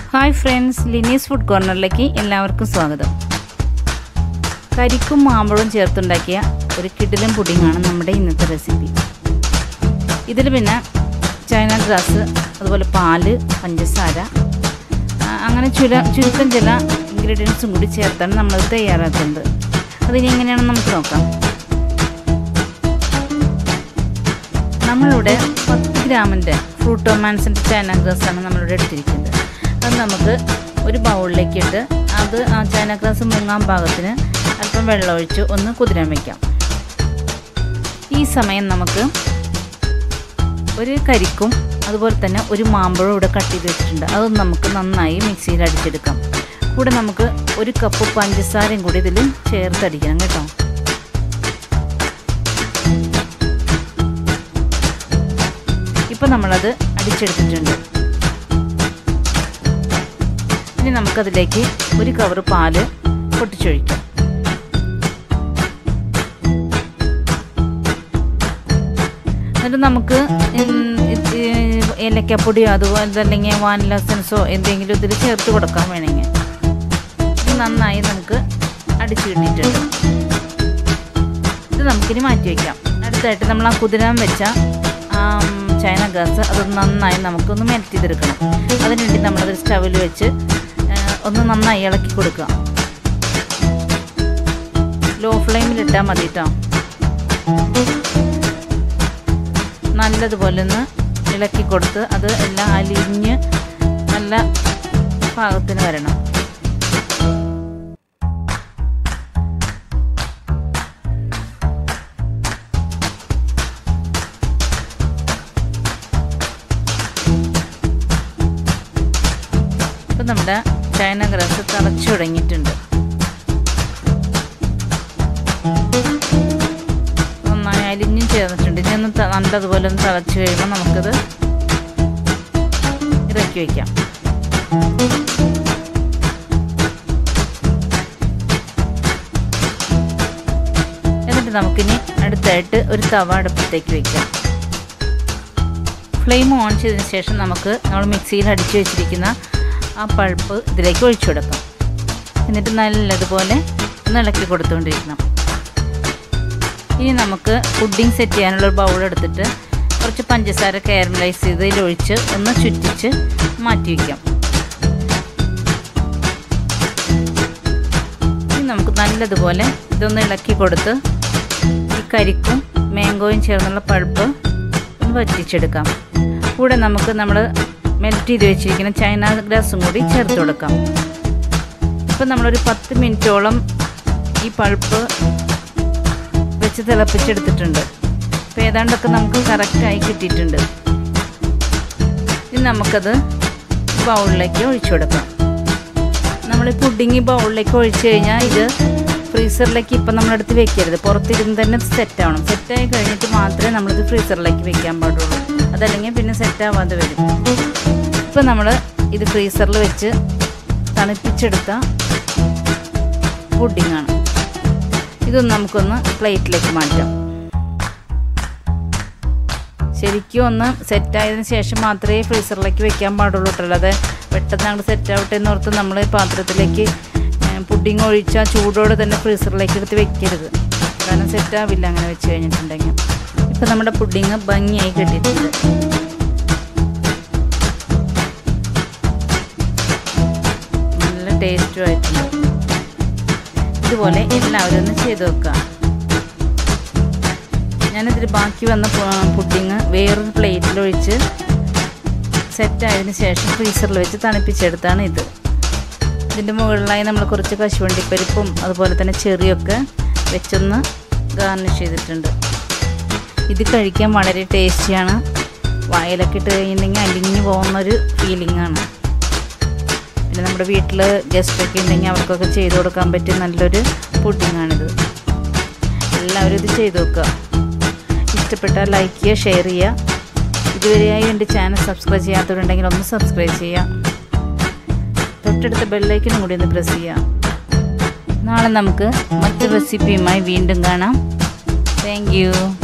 hi friends Lini's food കോർണറിലേക്ക് എല്ലാവർക്കും സ്വാഗതം കരിക്കും മാമ്പഴവും ചേർത്തുണ്ടാക്കിയ ഒരു കിടിലൻ പുഡിങ്ങാണ് നമ്മുടെ ഇന്നത്തെ റെസിപ്പി ഇതിൽ പിന്നെ ചൈന ഗ്രാസ് അതുപോലെ പാല് പഞ്ചസാര ആ, അങ്ങനെ ചുല ചുരുക്കം ചില ഇൻഗ്രീഡിയൻസും കൂടി ചേർത്താണ് നമ്മളത് തയ്യാറാക്കുന്നത് അതിനി എങ്ങനെയാണെന്ന് നമുക്ക് നോക്കാം നമ്മളിവിടെ പത്ത് ഗ്രാമിൻ്റെ ഫ്രൂട്ടോമാൻസിൻ്റെ ചൈന ഗ്രാസാണ് നമ്മളിവിടെ എടുത്തിരിക്കുന്നത് അത് നമുക്ക് ഒരു ബൗളിലേക്ക് ഇട്ട് അത് ആ ചൈന ഗ്രാസ് മുങ്ങാൻ പാകത്തിന് അല്പം വെള്ളമൊഴിച്ച് ഒന്ന് കുതിരാൻ വയ്ക്കാം ഈ സമയം നമുക്ക് ഒരു കരിക്കും അതുപോലെ തന്നെ ഒരു മാമ്പഴവും ഇവിടെ കട്ട് ചെയ്ത് വെച്ചിട്ടുണ്ട് അത് നമുക്ക് നന്നായി മിക്സിയിൽ അടിച്ചെടുക്കാം കൂടെ നമുക്ക് ഒരു കപ്പ് പഞ്ചസാരയും കൂടി ഇതിൽ ചേർത്തടിക്കണം കേട്ടോ ഇപ്പം നമ്മളത് അടിച്ചെടുത്തിട്ടുണ്ട് ഇനി നമുക്കതിലേക്ക് ഒരു കവർ പാല് പൊട്ടിച്ചൊഴിക്കാം എന്നിട്ട് നമുക്ക് ഏലക്കപ്പൊടിയോ അതുപോലെ അല്ലെങ്കിൽ വാനില എസൻസോ എന്തെങ്കിലും ഇതിൽ ചേർത്ത് കൊടുക്കാൻ വേണമെങ്കിൽ ഇത് നന്നായി നമുക്ക് അടിച്ചു കിട്ടിയിട്ടുണ്ട് ഇത് നമുക്കിനി മാറ്റി വയ്ക്കാം അടുത്തായിട്ട് നമ്മൾ ആ കുതിരാൻ വെച്ച ചൈന ഗ്യാസ് അത് നന്നായി നമുക്കൊന്ന് മെൽറ്റ് ചെയ്തെടുക്കണം അതിനുവേണ്ടി നമ്മളത് സ്റ്റവിൽ വെച്ച് ഒന്ന് നന്നായി ഇളക്കി കൊടുക്കുക ലോ ഫ്ലെയിമിലിട്ടാൽ മതി കേട്ടോ നല്ലതുപോലെ ഒന്ന് ഇളക്കി കൊടുത്ത് അത് എല്ലാം അലിഞ്ഞ് നല്ല പാകത്തിന് വരണം ഇപ്പം നമ്മുടെ ചൈന ഗ്രാസ് തിളച്ചു തുടങ്ങിയിട്ടുണ്ട് നന്നായി അലിഞ്ഞും ചേർന്നിട്ടുണ്ട് ഇനി ഒന്ന് നല്ലതുപോലെ ഒന്ന് തിളച്ച് കഴിയുമ്പോൾ നമുക്കത് ഇറക്കി വയ്ക്കാം എന്നിട്ട് നമുക്കിനി അടുത്തായിട്ട് ഒരു തവ അടുപ്പത്തേക്ക് വയ്ക്കാം ഫ്ലെയിം ഓൺ ചെയ്തതിന് ശേഷം നമുക്ക് നമ്മൾ മിക്സിയിൽ അടിച്ചു വെച്ചിരിക്കുന്ന ആ പൾപ്പ് ഇതിലേക്ക് ഒഴിച്ചു കൊടുക്കാം എന്നിട്ട് നല്ലതുപോലെ ഒന്ന് ഇളക്കി കൊടുത്തുകൊണ്ടിരിക്കണം ഇനി നമുക്ക് പുഡിംഗ് സെറ്റ് ചെയ്യാനുള്ള ഒരു ബൗൾ എടുത്തിട്ട് കുറച്ച് പഞ്ചസാര കാരമലൈസ് ചെയ്ത് ഇതിലൊഴിച്ച് ഒന്ന് ചുറ്റിച്ച് മാറ്റി വയ്ക്കാം ഇനി നമുക്ക് നല്ലതുപോലെ ഇതൊന്ന് ഇളക്കി കൊടുത്ത് ഈ കരിക്കും മാങ്കോയും ചേർന്നുള്ള പൾപ്പ് ഒന്ന് വറ്റിച്ചെടുക്കാം കൂടെ നമുക്ക് നമ്മൾ മെൽറ്റ് ചെയ്ത് വെച്ചിരിക്കുന്ന ചൈന ഗ്രാസും കൂടി ചേർത്ത് കൊടുക്കാം ഇപ്പം നമ്മളൊരു പത്ത് മിനിറ്റോളം ഈ പൾപ്പ് വെച്ച് തിളപ്പിച്ചെടുത്തിട്ടുണ്ട് അപ്പോൾ ഏതാണ്ടൊക്കെ നമുക്ക് കറക്റ്റായി കിട്ടിയിട്ടുണ്ട് ഇനി നമുക്കത് ബൗളിലേക്ക് ഒഴിച്ചു കൊടുക്കാം നമ്മൾ ഈ പുഡിങ് ബൗളിലേക്ക് ഒഴിച്ചു കഴിഞ്ഞാൽ ഇത് ഫ്രീസറിലേക്ക് ഇപ്പം നമ്മളെടുത്ത് വെക്കരുത് പുറത്തിരുന്ന് തന്നെ സെറ്റ് ആവണം സെറ്റായി കഴിഞ്ഞിട്ട് മാത്രമേ നമ്മളിത് ഫ്രീസറിലേക്ക് വെക്കാൻ പാടുള്ളൂ അതല്ലെങ്കിൽ പിന്നെ സെറ്റ് ആവാതെ വരും ഇപ്പം നമ്മൾ ഇത് ഫ്രീസറിൽ വെച്ച് തണുപ്പിച്ചെടുത്ത പുഡിങ്ങാണ് ഇതൊന്ന് നമുക്കൊന്ന് പ്ലേറ്റിലേക്ക് മാറ്റാം ശരിക്കും ഒന്ന് സെറ്റായതിനു ശേഷം മാത്രമേ ഫ്രീസറിലേക്ക് വെക്കാൻ പാടുള്ളൂ കേട്ടോ അല്ലാതെ പെട്ടെന്ന് അങ്ങോട്ട് സെറ്റ് ആവട്ടെ എന്നോർത്ത് നമ്മൾ പാത്രത്തിലേക്ക് പുഡിങ് ഒഴിച്ചാൽ ചൂടോടെ തന്നെ ഫ്രീസറിലേക്ക് എടുത്ത് വെക്കരുത് കാരണം സെറ്റാവില്ല അങ്ങനെ വെച്ച് കഴിഞ്ഞിട്ടുണ്ടെങ്കിൽ ഇപ്പം നമ്മുടെ പുഡിങ് ഭംഗിയായി കിട്ടിയിട്ടുണ്ട് നല്ല ടേസ്റ്റും ആയിട്ടുണ്ട് ഇതുപോലെ എല്ലാവരും ഒന്ന് ചെയ്ത് വെക്കുക ഞാനിതിൽ ബാക്കി വന്ന പുഡിങ് വേറൊരു പ്ലേറ്റിലൊഴിച്ച് സെറ്റായതിന് ശേഷം ഫ്രീസറിൽ വെച്ച് തണുപ്പിച്ചെടുത്താണ് ഇത് ഇതിൻ്റെ മുകളിലായി നമ്മൾ കുറച്ച് കശുവണ്ടിപ്പരിപ്പും അതുപോലെ തന്നെ ചെറിയൊക്കെ വെച്ചൊന്ന് ഗാർണിഷ് ചെയ്തിട്ടുണ്ട് ഇത് കഴിക്കാൻ വളരെ ടേസ്റ്റിയാണ് വായിലൊക്കെ ഇട്ട് കഴിഞ്ഞിട്ടുണ്ടെങ്കിൽ അലിഞ്ഞു പോകുന്നൊരു ഫീലിംഗാണ് പിന്നെ നമ്മുടെ വീട്ടിൽ ഗസ്റ്റൊക്കെ ഉണ്ടെങ്കിൽ അവർക്കൊക്കെ ചെയ്ത് കൊടുക്കാൻ പറ്റിയ നല്ലൊരു പുഡിങ്ങാണിത് എല്ലാവരും ഇത് ചെയ്ത് നോക്കുക ഇഷ്ടപ്പെട്ടാൽ ലൈക്ക് ചെയ്യുക ഷെയർ ചെയ്യുക ഇതുവരെയായി എൻ്റെ ചാനൽ സബ്സ്ക്രൈബ് ചെയ്യാത്തവരുണ്ടെങ്കിൽ ഒന്ന് സബ്സ്ക്രൈബ് ചെയ്യുക തൊട്ടടുത്ത ബെല്ലൈക്കനും കൂടി ഒന്ന് പ്രസ് ചെയ്യുക നാളെ നമുക്ക് മറ്റു റെസിപ്പിയുമായി വീണ്ടും കാണാം താങ്ക്